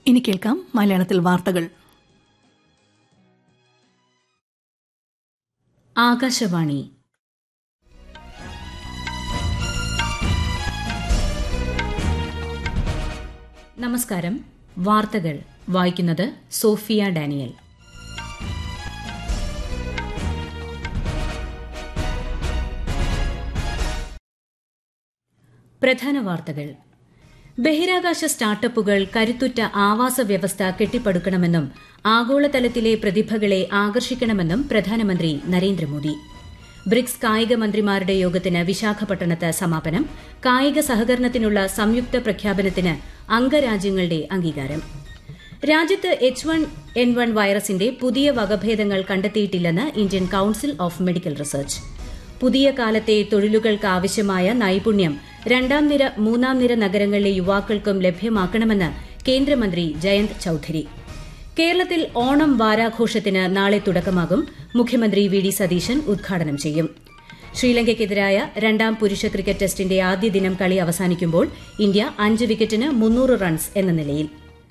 ഇനി കേൾക്കാം മലയാളത്തിൽ വാർത്തകൾ ആകാശവാണി നമസ്കാരം വാർത്തകൾ വായിക്കുന്നത് സോഫിയ ഡാനിയൽ പ്രധാന വാർത്തകൾ ബഹിരാകാശ സ്റ്റാർട്ടപ്പുകൾ കരുത്തുറ്റ ആവാസ വ്യവസ്ഥ കെട്ടിപ്പടുക്കണമെന്നും ആഗോളതലത്തിലെ പ്രതിഭകളെ ആകർഷിക്കണമെന്നും പ്രധാനമന്ത്രി നരേന്ദ്രമോദി ബ്രിക്സ് കായിക മന്ത്രിമാരുടെ യോഗത്തിന് വിശാഖപട്ടണത്ത് സമാപനം കായിക സഹകരണത്തിനുള്ള സംയുക്ത പ്രഖ്യാപനത്തിന് അംഗരാജ്യങ്ങളുടെ അംഗീകാരം രാജ്യത്ത് എച്ച് വൺ എൻ വൺ വൈറസിന്റെ പുതിയ വകഭേദങ്ങൾ കണ്ടെത്തിയിട്ടില്ലെന്ന് Indian council of medical research പുതിയ കാലത്തെ തൊഴിലുകൾക്ക് ആവശ്യമായ നൈപുണ്യം രണ്ടാം നിര മൂന്നാം നിര നഗരങ്ങളിലെ യുവാക്കൾക്കും ലഭ്യമാക്കണമെന്ന് കേന്ദ്രമന്ത്രി ജയന്ത് ചൌധരി കേരളത്തിൽ ഓണം വാരാഘോഷത്തിന് നാളെ തുടക്കമാകും മുഖ്യമന്ത്രി വി ഡി സതീശൻ ഉദ്ഘാടനം ചെയ്യും ശ്രീലങ്കയ്ക്കെതിരായ രണ്ടാം പുരുഷ ക്രിക്കറ്റ് ടെസ്റ്റിന്റെ ആദ്യ ദിനം കളി അവസാനിക്കുമ്പോൾ ഇന്ത്യ അഞ്ച് വിക്കറ്റിന് മുന്നൂറ് റൺസ് എന്ന നിലയിൽ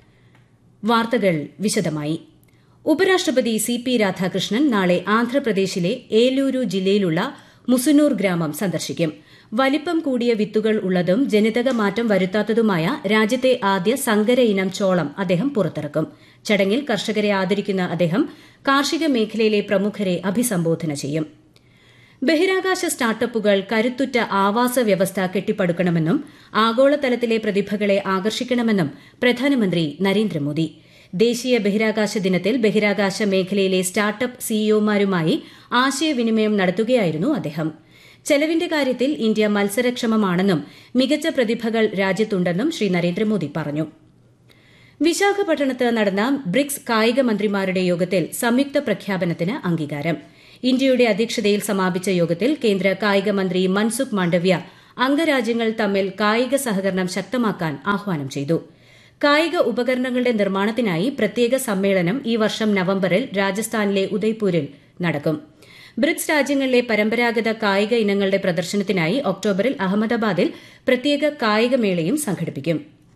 വാർത്തകൾ വിശദമായി ഉപരാഷ്ട്രപതി സി പി രാധാകൃഷ്ണൻ നാളെ ആന്ധ്രാപ്രദേശിലെ ഏലൂരു ജില്ലയിലുള്ള മുസുനൂർ ഗ്രാമം സന്ദർശിക്കും വലിപ്പം കൂടിയ വിത്തുകൾ ഉള്ളതും ജനിതക മാറ്റം വരുത്താത്തതുമായ രാജ്യത്തെ ആദ്യ സങ്കര ഇനം ചോളം അദ്ദേഹം പുറത്തിറക്കും ചടങ്ങിൽ കർഷകരെ ആദരിക്കുന്ന അദ്ദേഹം കാർഷിക മേഖലയിലെ പ്രമുഖരെ അഭിസംബോധന ചെയ്യും ബഹിരാകാശ സ്റ്റാർട്ടപ്പുകൾ കരുത്തുറ്റ ആവാസ വ്യവസ്ഥ കെട്ടിപ്പടുക്കണമെന്നും ആഗോളതലത്തിലെ പ്രതിഭകളെ ആകർഷിക്കണമെന്നും പ്രധാനമന്ത്രി നരേന്ദ്രമോദി ദേശീയ ബഹിരാകാശ ദിനത്തിൽ ബഹിരാകാശ മേഖലയിലെ സ്റ്റാർട്ടപ്പ് സിഇഒമാരുമായി ആശയവിനിമയം നടത്തുകയായിരുന്നു അദ്ദേഹം ചെലവിന്റെ കാര്യത്തിൽ ഇന്ത്യ മത്സരക്ഷമമാണെന്നും മികച്ച പ്രതിഭകൾ രാജ്യത്തുണ്ടെന്നും ശ്രീ നരേന്ദ്രമോദി പറഞ്ഞു വിശാഖപട്ടണത്ത് നടന്ന ബ്രിക്സ് കായിക മന്ത്രിമാരുടെ യോഗത്തിൽ സംയുക്ത പ്രഖ്യാപനത്തിന് അംഗീകാരം ഇന്ത്യയുടെ അധ്യക്ഷതയിൽ സമാപിച്ച യോഗത്തിൽ കേന്ദ്ര കായിക മന്ത്രി മൻസുഖ് മാണ്ഡവ്യ അംഗരാജ്യങ്ങൾ തമ്മിൽ കായിക സഹകരണം ശക്തമാക്കാൻ ആഹ്വാനം ചെയ്തു കായിക ഉപകരണങ്ങളുടെ നിർമ്മാണത്തിനായി പ്രത്യേക സമ്മേളനം ഈ വർഷം നവംബറിൽ രാജസ്ഥാനിലെ ഉദയ്പൂരിൽ നടക്കും ബ്രിക്സ് രാജ്യങ്ങളിലെ പരമ്പരാഗത കായിക ഇനങ്ങളുടെ പ്രദർശനത്തിനായി ഒക്ടോബറിൽ അഹമ്മദാബാദിൽ പ്രത്യേക കായികമേളയും സംഘടിപ്പിക്കും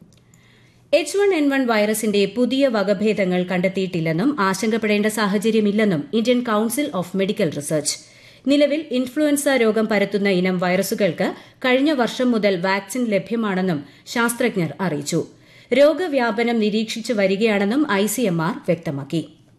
എച്ച് വൺ എൻ വൺ വൈറസിന്റെ പുതിയ വകഭേദങ്ങൾ കണ്ടെത്തിയിട്ടില്ലെന്നും ആശങ്കപ്പെടേണ്ട സാഹചര്യമില്ലെന്നും Indian council of medical research നിലവിൽ ഇൻഫ്ലുവൻസ രോഗം പരത്തുന്ന ഇനം വൈറസുകൾക്ക് കഴിഞ്ഞ വർഷം മുതൽ വാക്സിൻ ലഭ്യമാണെന്നും ശാസ്ത്രജ്ഞർ അറിയിച്ചു രോഗവ്യാപനം നിരീക്ഷിച്ചു വരികയാണെന്നും ഐസിഎംആർ വ്യക്തമാക്കി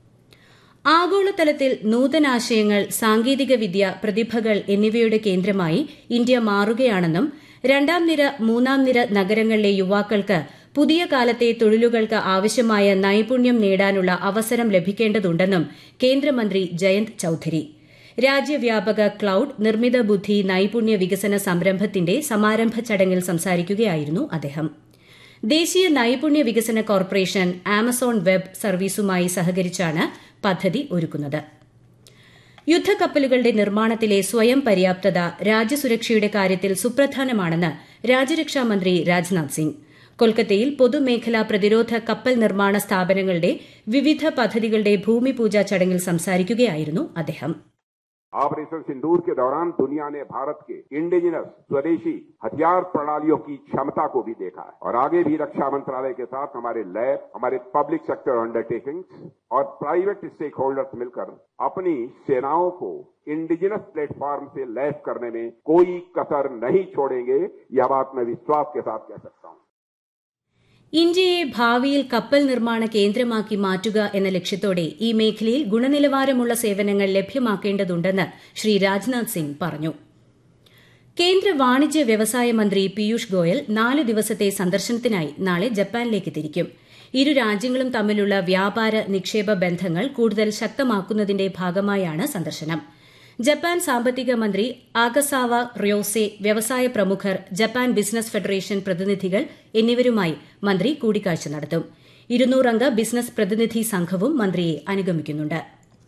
ആഗോളതലത്തിൽ നൂതനാശയങ്ങൾ സാങ്കേതികവിദ്യ പ്രതിഭകൾ എന്നിവയുടെ കേന്ദ്രമായി ഇന്ത്യ മാറുകയാണെന്നും രണ്ടാം നിര മൂന്നാം നിര നഗരങ്ങളിലെ യുവാക്കൾക്ക് പുതിയ കാലത്തെ തൊഴിലുകൾക്ക് ആവശ്യമായ നൈപുണ്യം നേടാനുള്ള അവസരം ലഭിക്കേണ്ടതുണ്ടെന്നും കേന്ദ്രമന്ത്രി ജയന്ത് ചൌധരി രാജ്യവ്യാപക ക്ലൌഡ് നിർമ്മിത ബുദ്ധി നൈപുണ്യ വികസന സംരംഭത്തിന്റെ സമാരംഭ ചടങ്ങിൽ സംസാരിക്കുകയായിരുന്നു അദ്ദേഹം ദേശീയ നൈപുണ്യ വികസന കോർപ്പറേഷൻ ആമസോൺ വെബ് സർവീസുമായി സഹകരിച്ചാണ് പദ്ധതി ഒരുക്കുന്നത് യുദ്ധക്കപ്പലുകളുടെ നിർമ്മാണത്തിലെ സ്വയം പര്യാപ്തത രാജ്യസുരക്ഷയുടെ കാര്യത്തിൽ സുപ്രധാനമാണെന്ന് രാജ്യരക്ഷാമന്ത്രി രാജ്നാഥ് സിംഗ് കൊൽക്കത്തയിൽ പൊതുമേഖലാ പ്രതിരോധ കപ്പൽ നിർമ്മാണ സ്ഥാപനങ്ങളുടെ വിവിധ പദ്ധതികളുടെ ഭൂമിപൂജ ചടങ്ങിൽ സംസാരിക്കുകയായിരുന്നു അദ്ദേഹം ऑपरेशन सिंदूर के दौरान दुनिया ने भारत के इंडिजिनस स्वदेशी हथियार प्रणालियों की क्षमता को भी देखा है और आगे भी रक्षा मंत्रालय के साथ हमारे लैब हमारे पब्लिक सेक्टर अंडरटेकिंग्स और प्राइवेट स्टेक होल्डर्स मिलकर अपनी सेनाओं को इंडिजिनस प्लेटफॉर्म से लैस करने में कोई कसर नहीं छोड़ेंगे यह बात मैं विश्वास के साथ कह सकता हूं ഇന്ത്യയെ ഭാവിയിൽ കപ്പൽ നിർമ്മാണ കേന്ദ്രമാക്കി മാറ്റുക എന്ന ലക്ഷ്യത്തോടെ ഈ മേഖലയിൽ ഗുണനിലവാരമുള്ള സേവനങ്ങൾ ലഭ്യമാക്കേണ്ടതുണ്ടെന്ന് ശ്രീ രാജ്നാഥ് സിംഗ് പറഞ്ഞു കേന്ദ്ര വാണിജ്യ വ്യവസായ മന്ത്രി പീയൂഷ് ഗോയൽ നാല് ദിവസത്തെ സന്ദർശനത്തിനായി നാളെ ജപ്പാനിലേക്ക് തിരിക്കും ഇരു രാജ്യങ്ങളും തമ്മിലുള്ള വ്യാപാര നിക്ഷേപ ബന്ധങ്ങൾ കൂടുതൽ ശക്തമാക്കുന്നതിന്റെ ഭാഗമായാണ് സന്ദർശനം ജപ്പാൻ സാമ്പത്തിക മന്ത്രി ആഗസാവ റിയോസെ വ്യവസായ പ്രമുഖർ ജപ്പാൻ ബിസിനസ് ഫെഡറേഷൻ പ്രതിനിധികൾ എന്നിവരുമായി മന്ത്രി കൂടിക്കാഴ്ച നടത്തും ഇരുന്നൂറംഗ ബിസിനസ് പ്രതിനിധി സംഘവും മന്ത്രിയെ അനുഗമിക്കുന്നുണ്ട്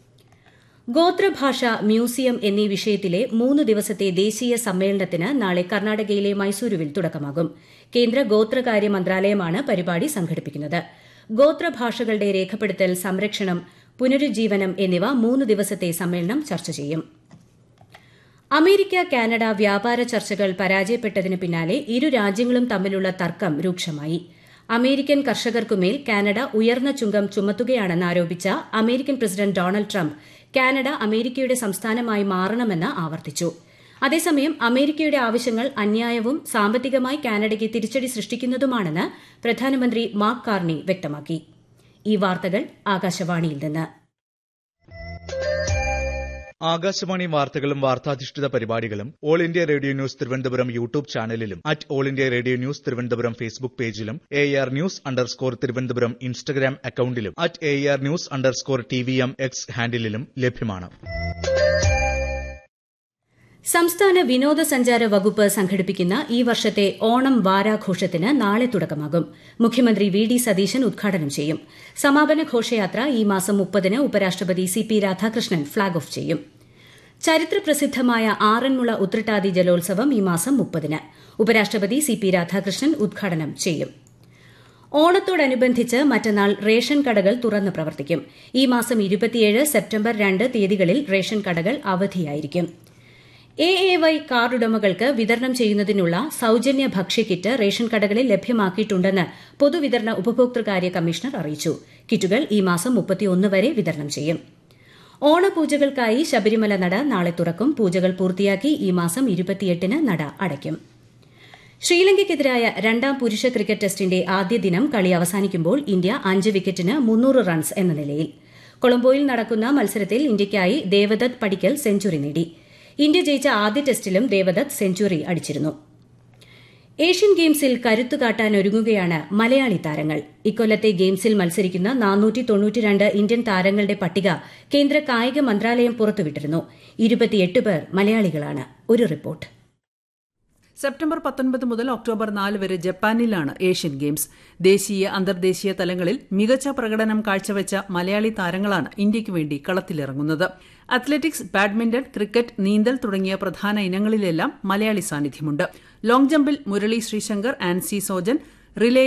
ഗോത്രഭാഷ മ്യൂസിയം എന്നീ വിഷയത്തിലെ മൂന്ന് ദിവസത്തെ ദേശീയ സമ്മേളനത്തിന് നാളെ കർണാടകയിലെ മൈസൂരുവിൽ തുടക്കമാകും കേന്ദ്ര ഗോത്രകാര്യ മന്ത്രാലയമാണ് പരിപാടി സംഘടിപ്പിക്കുന്നത് ഗോത്രഭാഷകളുടെ രേഖപ്പെടുത്തൽ സംരക്ഷണം പുനരുജ്ജീവനം എന്നിവ മൂന്ന് ദിവസത്തെ സമ്മേളനം ചർച്ച ചെയ്യും അമേരിക്ക കാനഡ വ്യാപാര ചർച്ചകൾ പരാജയപ്പെട്ടതിന് പിന്നാലെ ഇരു രാജ്യങ്ങളും തമ്മിലുള്ള തർക്കം രൂക്ഷമായി അമേരിക്കൻ കർഷകർക്കുമേൽ കാനഡ ഉയർന്ന ചുങ്കം ചുമത്തുകയാണെന്ന് ആരോപിച്ച American president Donald Trump Canada അമേരിക്കയുടെ സംസ്ഥാനമായി മാറണമെന്ന് ആവർത്തിച്ചു അതേസമയം അമേരിക്കയുടെ ആവശ്യങ്ങൾ അന്യായവും സാമ്പത്തികമായി കാനഡയ്ക്ക് തിരിച്ചടി സൃഷ്ടിക്കുന്നതുമാണെന്ന് പ്രധാനമന്ത്രി മാർക്ക് കാർണി വ്യക്തമാക്കി ഈ വാർത്തകൾ ആകാശവാണിയിൽ നിന്ന് ആകാശവാണി വാർത്തകളും വാർത്താധിഷ്ഠിത പരിപാടികളും all India radio news Thiruvananthapuram YouTube ചാനലിലും at all India radio news Thiruvananthapuram Facebook പേജിലും A R news underscore Thiruvananthapuram Instagram അക്കൌണ്ടിലും at A R news underscore T V M X ഹാൻഡിലും ലഭ്യമാണ് സംസ്ഥാന വിനോദസഞ്ചാര വകുപ്പ് സംഘടിപ്പിക്കുന്ന ഈ വർഷത്തെ ഓണം വാരാഘോഷത്തിന് നാളെ തുടക്കമാകും മുഖ്യമന്ത്രി വി ഡി സതീശൻ ഉദ്ഘാടനം ചെയ്യും സമാപന ഘോഷയാത്ര ഈ മാസം മുപ്പതിന് ഉപരാഷ്ട്രപതി C P Radhakrishnan flag off ചെയ്യും ചരിത്രപ്രസിദ്ധമായ ആറന്മുള ഉത്രട്ടാതി ജലോത്സവം ഈ മാസം മുപ്പതിന് ഉപരാഷ്ട്രപതി സി പി രാധാകൃഷ്ണൻ ഉദ്ഘാടനം ചെയ്യും ഓണത്തോടനുബന്ധിച്ച് മറ്റന്നാൾ റേഷൻ കടകൾ തുറന്ന് പ്രവർത്തിക്കും ഈ മാസം ഇരുപത്തിയേഴ് സെപ്റ്റംബർ രണ്ട് തീയതികളിൽ റേഷൻ കടകൾ അവധിയായിരിക്കും എ എ വൈ കാർഡുടമകൾക്ക് വിതരണം ചെയ്യുന്നതിനുള്ള സൌജന്യ ഭക്ഷ്യക്കിറ്റ് റേഷൻ കടകളിൽ ലഭ്യമാക്കിയിട്ടുണ്ടെന്ന് പൊതുവിതരണ ഉപഭോക്തൃകാര്യ കമ്മീഷണർ അറിയിച്ചു കിറ്റുകൾ ഈ മാസം മുപ്പത്തിയൊന്ന് വരെ വിതരണം ചെയ്യും ഓണപൂജകൾക്കായി ശബരിമല നട നാളെ തുറക്കും പൂജകൾ പൂർത്തിയാക്കി ഈ മാസം ഇരുപത്തിയെട്ടിന് നട അടയ്ക്കും ശ്രീലങ്കയ്ക്കെതിരായ രണ്ടാം പുരുഷ ക്രിക്കറ്റ് ടെസ്റ്റിന്റെ ആദ്യ ദിനം കളി അവസാനിക്കുമ്പോൾ ഇന്ത്യ അഞ്ച് വിക്കറ്റിന് മുന്നൂറ് റൺസ് എന്ന നിലയിൽ കൊളംബോയിൽ നടക്കുന്ന മത്സരത്തിൽ ഇന്ത്യയ്ക്കായി ദേവദത്ത് പടിക്കൽ സെഞ്ചുറി നേടി ഇന്ത്യ ജയിച്ച ആദ്യ ടെസ്റ്റിലും ദേവദത്ത് സെഞ്ചുറി അടിച്ചിരുന്നു ഏഷ്യൻ ഗെയിംസിൽ കരുത്തുകാട്ടാൻ ഒരുങ്ങുകയാണ് മലയാളി താരങ്ങൾ ഇക്കൊല്ലത്തെ ഗെയിംസിൽ മത്സരിക്കുന്ന നാനൂറ്റി തൊണ്ണൂറ്റിരണ്ട് ഇന്ത്യൻ താരങ്ങളുടെ പട്ടിക കേന്ദ്ര കായിക മന്ത്രാലയം പുറത്തുവിട്ടിരുന്നു ഇരുപത്തിയെട്ട് പേർ മലയാളികളാണ് ഒരു റിപ്പോർട്ട് സെപ്റ്റംബർ പത്തൊൻപത് മുതൽ ഒക്ടോബർ നാല് വരെ ജപ്പാനിലാണ് ഏഷ്യൻ ഗെയിംസ് ദേശീയ അന്തർദേശീയ തലങ്ങളിൽ മികച്ച പ്രകടനം കാഴ്ചവെച്ച മലയാളി താരങ്ങളാണ് ഇന്ത്യയ്ക്ക് വേണ്ടി കളത്തിലിറങ്ങുന്നത് അത്ലറ്റിക്സ് ബാഡ്മിന്റൺ ക്രിക്കറ്റ് നീന്തൽ തുടങ്ങിയ പ്രധാന ഇനങ്ങളിലെല്ലാം മലയാളി സാന്നിധ്യമുണ്ട് ലോങ് ജമ്പിൽ മുരളി ശ്രീശങ്കർ ആൻസി സോജൻ റിലേ